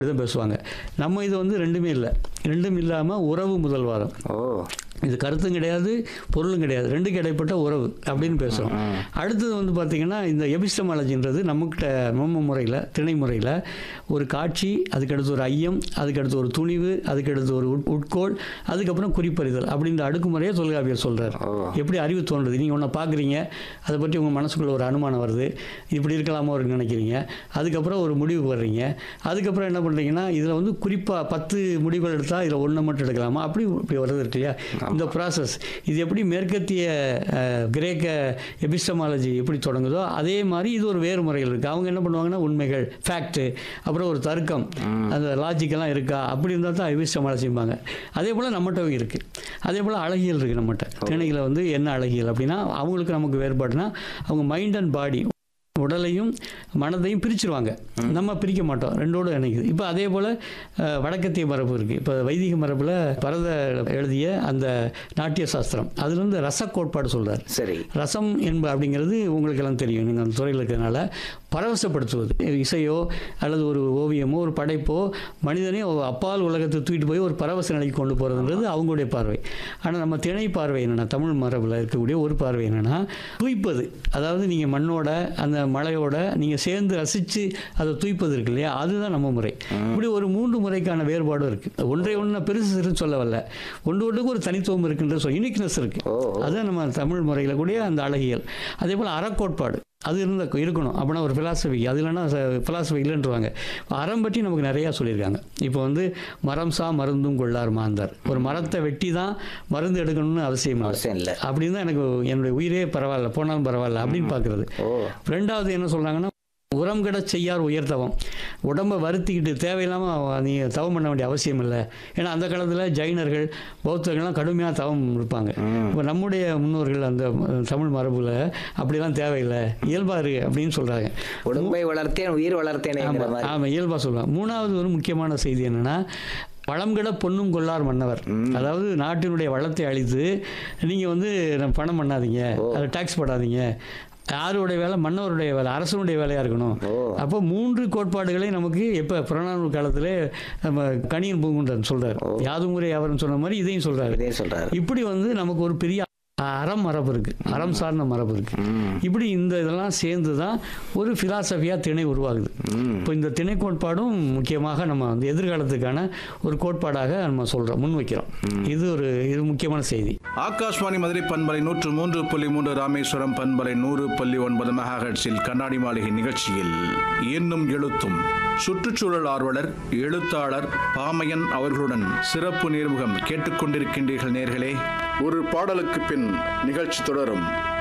தான் பேசுவாங்க நம்ம இது வந்து ரெண்டுமே இல்லை ரெண்டும் இல்லாமல் உறவு முதல்வாதம் ஓ இது கருத்தும் கிடையாது பொருளும் கிடையாது ரெண்டுக்கு இடைப்பட்ட உறவு அப்படின்னு பேசுகிறோம் அடுத்தது வந்து பார்த்திங்கன்னா இந்த எபிஸ்டமாலஜின்றது நம்மக்கிட்ட நம்ம முறையில் திணை முறையில் ஒரு காட்சி அதுக்கடுத்து ஒரு ஐயம் அதுக்கடுத்து ஒரு துணிவு அதுக்கடுத்து ஒரு உட்- உட்கோள் அதுக்கப்புறம் குறிப்பறிதல் அப்படின்ற அடுக்குமுறையை தொல்காப்பியர் சொல்கிறார் ஓ. எப்படி அறிவு தோன்றுது நீங்கள் ஒன்றை பார்க்குறீங்க அதை பற்றி உங்கள் மனசுக்குள்ள ஒரு அனுமானம் வருது இப்படி இருக்கலாமோ ஒரு நினைக்கிறீங்க அதுக்கப்புறம் ஒரு முடிவு வர்றீங்க அதுக்கப்புறம் என்ன பண்ணுறீங்கன்னா இதில் வந்து குறிப்பாக பத்து முடிவுகள் எடுத்தால் இதில் ஒன்றை மட்டும் எடுக்கலாமா அப்படி இப்படி வருது இருக்கு இல்லையா இந்த ப்ராசஸ் இது எப்படி மேற்கத்திய அஹ், கிரேக்க எபிஸ்டமாலஜி எப்படி தொடங்குதோ அதே மாதிரி இது ஒரு வேறு முறைகள் இருக்குது அவங்க என்ன பண்ணுவாங்கன்னா உண்மைகள் ஃபேக்ட்டு அப்புறம் ஒரு தர்க்கம் அந்த லாஜிக்கெல்லாம் இருக்கா அப்படி இருந்தால் தான் எபிஸ்டமாலஜிம்பாங்க அதே போல் நம்மகிட்ட இருக்குது அதே போல் அழகியல் இருக்குது நம்மகிட்ட திணையில் வந்து என்ன அழகியல் அப்படின்னா அவங்களுக்கு நமக்கு வேறுபாடுனா அவங்க மைண்ட் அண்ட் பாடி உடலையும் மனதையும் பிரிச்சிருவாங்க நம்ம பிரிக்க மாட்டோம் ரெண்டோடு இணைக்குது இப்போ அதே போல் அஹ், வடக்கத்திய மரபு இருக்குது இப்போ வைதிக மரபில் பரத எழுதிய அந்த நாட்டிய சாஸ்திரம் அதுலேருந்து ரச கோட்பாடு சொல்கிறார் சரி ரசம் என்ப அப்படிங்கிறது உங்களுக்கு எல்லாம் தெரியும் நீங்கள் அந்த துறையில் இருக்கிறதுனால பரவசப்படுத்துவது இசையோ அல்லது ஒரு ஓவியமோ ஒரு படைப்போ மனிதனை ஒரு அப்பால் உலகத்தை தூக்கிட்டு போய் ஒரு பரவச நிலைக்கு கொண்டு போகிறதுன்றது அவங்களுடைய பார்வை ஆனால் நம்ம திணை பார்வை என்னென்னா தமிழ் மரபில் இருக்கக்கூடிய ஒரு பார்வை என்னென்னா தூய்ப்பது அதாவது நீங்கள் மண்ணோட அந்த மலையோட நீங்கள் சேர்ந்து ரசித்து அதை தூய்ப்பது இருக்கு இல்லையா அதுதான் நம்ம முறை இப்படி ஒரு மூன்று முறைக்கான வேறுபாடும் இருக்குது ஒன்றை ஒன்று பெருசு சிறுன்னு சொல்ல வரல ஒன்று ஒன்றுக்கு ஒரு தனித்துவம் இருக்குன்ற சொல் யூனிக்னஸ் இருக்குது ஓ அதுதான் நம்ம தமிழ் முறையில் கூடிய அந்த அழகியல் அதே போல் அறக்கோட்பாடு அது இருந்த இருக்கணும் அப்படின்னா ஒரு ஃபிலாசபி அது இல்லைன்னா ஃபிலாசபி இல்லைன்றவாங்க அறம் பற்றி நமக்கு நிறையா சொல்லியிருக்காங்க இப்போ வந்து மரம் சா மருந்தும் கொள்ளார் மாந்தார் ஒரு மரத்தை வெட்டி தான் மருந்து எடுக்கணும்னு அவசியம் இல்லை அவசியம் இல்லை அப்படின்னு தான் எனக்கு என்னுடைய உயிரே பரவாயில்ல போனாலும் பரவாயில்ல அப்படின்னு பார்க்குறது ஓ ரெண்டாவது என்ன சொல்கிறாங்கன்னா உரம் கிட செய்யார் உயர்த்தவம் உடம்பை வருத்திக்கிட்டு தேவையில்லாமல் நீ தவம் பண்ண வேண்டிய அவசியம் இல்லை ஏன்னா அந்த காலத்தில் ஜைனர்கள் பௌத்தர்கள்லாம் கடுமையாக தவம் இருப்பாங்க இப்போ நம்முடைய முன்னோர்கள் அந்த அஹ், தமிழ் மரபுல அப்படிலாம் தேவையில்லை இயல்பாக இருக்கு அப்படின்னு சொல்கிறாங்க உடம்பை வளர்த்தேன் உயிர் வளர்த்தேனேங்கிற மாதிரி ஆமாம் இயல்பாக சொல்லுவாங்க மூணாவது ஒரு முக்கியமான செய்தி என்னென்னா வளம்கிட பொண்ணும் கொள்ளார் மன்னவர் அதாவது நாட்டினுடைய வளத்தை அழித்து நீங்கள் வந்து நம்ம பணம் பண்ணாதீங்க அதை டேக்ஸ் போடாதீங்க யாருடைய வேலை மன்னவருடைய வேலை அரசனுடைய வேலையாக இருக்கணும் ஓ அப்போ மூன்று கோட்பாடுகளை நமக்கு எப்போ புறநானூறு காலத்தில் நம்ம கணியன் பூங்குன்றன் சொல்றாரு யாதும் முறை அவர்னு சொன்ன மாதிரி இதையும் சொல்றாரு இதே சொல்றாரு இப்படி வந்து நமக்கு ஒரு பெரிய அறம் மரபு இருக்கு அறம் சார்ந்த மரபு இருக்கு ம் இப்படி இந்த இதெல்லாம் சேர்ந்து தான் ஒரு ஃபிலாசபியாக திணை உருவாகுது ம் இப்போ இந்த திணை கோட்பாடும் முக்கியமாக நம்ம வந்து எதிர்காலத்துக்கான ஒரு கோட்பாடாக நம்ம சொல்கிறோம் முன்வைக்கிறோம் இது ஒரு இது முக்கியமான செய்தி ஆகாஷ்வாணி மதுரை பண்பலை நூற்று மூன்று புள்ளி மூன்று ராமேஸ்வரம் பண்பலை நூறு புள்ளி ஒன்பது மெகாஹெட்ஸில் கண்ணாடி மாளிகை நிகழ்ச்சியில் இன்னும் எழுத்தும் சுற்றுச்சூழல் ஆர்வலர் எழுத்தாளர் பாமையன் அவர்களுடன் சிறப்பு நேர்முகம் கேட்டுக்கொண்டிருக்கின்றீர்கள் நேர்களே ஒரு பாடலுக்கு பின் நிகழ்ச்சி தொடரும்